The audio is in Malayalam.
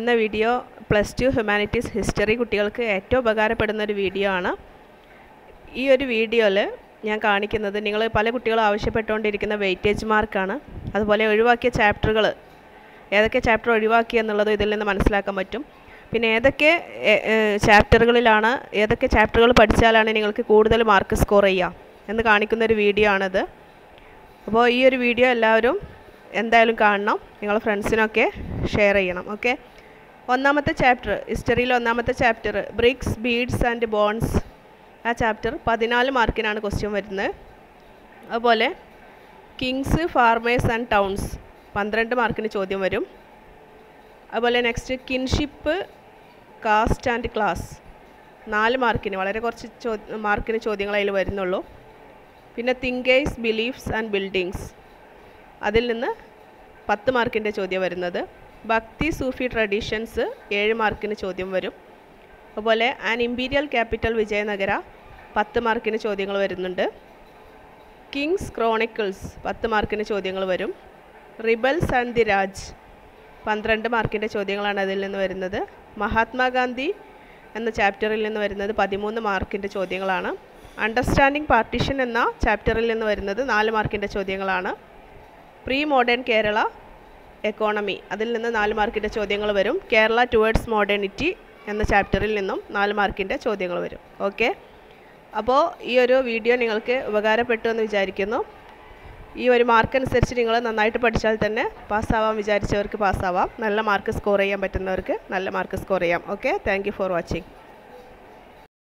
ഇന്ന video plus two humanities history കുട്ടികൾക്ക് ഏറ്റവും ഉപകാരപ്പെടുന്ന ഒരു വീഡിയോ ആണ് ഈ ഒരു വീഡിയോയിൽ ഞാൻ കാണിക്കുന്നത് നിങ്ങൾ പല കുട്ടികളും ആവശ്യപ്പെട്ടുകൊണ്ടിരിക്കുന്ന വെയിറ്റേജ് മാർക്കാണ് അതുപോലെ ഒഴിവാക്കിയ ചാപ്റ്ററുകൾ ഏതൊക്കെ ചാപ്റ്റർ ഒഴിവാക്കി എന്നുള്ളത് ഇതിൽ നിന്ന് മനസ്സിലാക്കാൻ പറ്റും പിന്നെ ഏതൊക്കെ ചാപ്റ്ററുകളിലാണ് ഏതൊക്കെ ചാപ്റ്ററുകൾ പഠിച്ചാലാണ് നിങ്ങൾക്ക് കൂടുതൽ മാർക്ക് സ്കോർ ചെയ്യുക എന്ന് കാണിക്കുന്ന ഒരു വീഡിയോ ആണിത് അപ്പോൾ ഈ ഒരു വീഡിയോ എല്ലാവരും എന്തായാലും കാണണം നിങ്ങളുടെ ഫ്രണ്ട്സിനൊക്കെ ഷെയർ ചെയ്യണം ഓക്കെ ഒന്നാമത്തെ ചാപ്റ്റർ ഹിസ്റ്ററിയിൽ ഒന്നാമത്തെ chapter bricks beads and bones ആ ചാപ്റ്റർ പതിനാല് മാർക്കിനാണ് ക്വസ്റ്റ്യൻ വരുന്നത് അതുപോലെ കിങ്സ് ഫാർമേഴ്സ് ആൻഡ് ടൗൺസ് പന്ത്രണ്ട് മാർക്കിന് ചോദ്യം വരും അതുപോലെ next kinship caste and class നാല് മാർക്കിന് വളരെ കുറച്ച് ചോ മാർക്കിന് ചോദ്യങ്ങൾ അതിൽ വരുന്നുള്ളൂ പിന്നെ തിങ്കേഴ്സ് ബിലീഫ്സ് ആൻഡ് ബിൽഡിങ്സ് അതിൽ നിന്ന് പത്ത് മാർക്കിൻ്റെ ചോദ്യം വരുന്നത് ഭക്തി സൂഫി ട്രഡീഷൻസ് ഏഴ് മാർക്കിന് ചോദ്യം വരും അതുപോലെ ആൻ ഇമ്പീരിയൽ ക്യാപിറ്റൽ വിജയനഗര പത്ത് മാർക്കിന് ചോദ്യങ്ങൾ വരുന്നുണ്ട് കിങ്സ് ക്രോണിക്കിൾസ് പത്ത് മാർക്കിന് ചോദ്യങ്ങൾ വരും റിബൽസ് ആൻഡ് ദി രാജ് പന്ത്രണ്ട് മാർക്കിൻ്റെ ചോദ്യങ്ങളാണ് അതിൽ നിന്ന് വരുന്നത് മഹാത്മാഗാന്ധി എന്ന ചാപ്റ്ററിൽ നിന്ന് വരുന്നത് പതിമൂന്ന് മാർക്കിൻ്റെ ചോദ്യങ്ങളാണ് അണ്ടർസ്റ്റാൻഡിംഗ് പാർട്ടീഷൻ എന്ന ചാപ്റ്ററിൽ നിന്ന് വരുന്നത് നാല് മാർക്കിൻ്റെ ചോദ്യങ്ങളാണ് പ്രീ മോഡേൺ കേരള എക്കോണമി അതിൽ നിന്ന് നാല് മാർക്കിൻ്റെ ചോദ്യങ്ങൾ വരും കേരള ടുവേഡ്സ് മോഡേണിറ്റി എന്ന ചാപ്റ്ററിൽ നിന്നും നാല് മാർക്കിൻ്റെ ചോദ്യങ്ങൾ വരും ഓക്കെ അപ്പോൾ ഈ ഒരു വീഡിയോ നിങ്ങൾക്ക് ഉപകാരപ്പെട്ടു എന്ന് വിചാരിക്കുന്നു ഈ ഒരു മാർക്ക് അനുസരിച്ച് നിങ്ങൾ നന്നായിട്ട് പഠിച്ചാൽ തന്നെ പാസ്സാവാൻ വിചാരിച്ചവർക്ക് പാസ്സാവാം നല്ല മാർക്ക് സ്കോർ ചെയ്യാൻ പറ്റുന്നവർക്ക് നല്ല മാർക്ക് സ്കോർ ചെയ്യാം ഓക്കെ താങ്ക് ഫോർ വാച്ചിങ്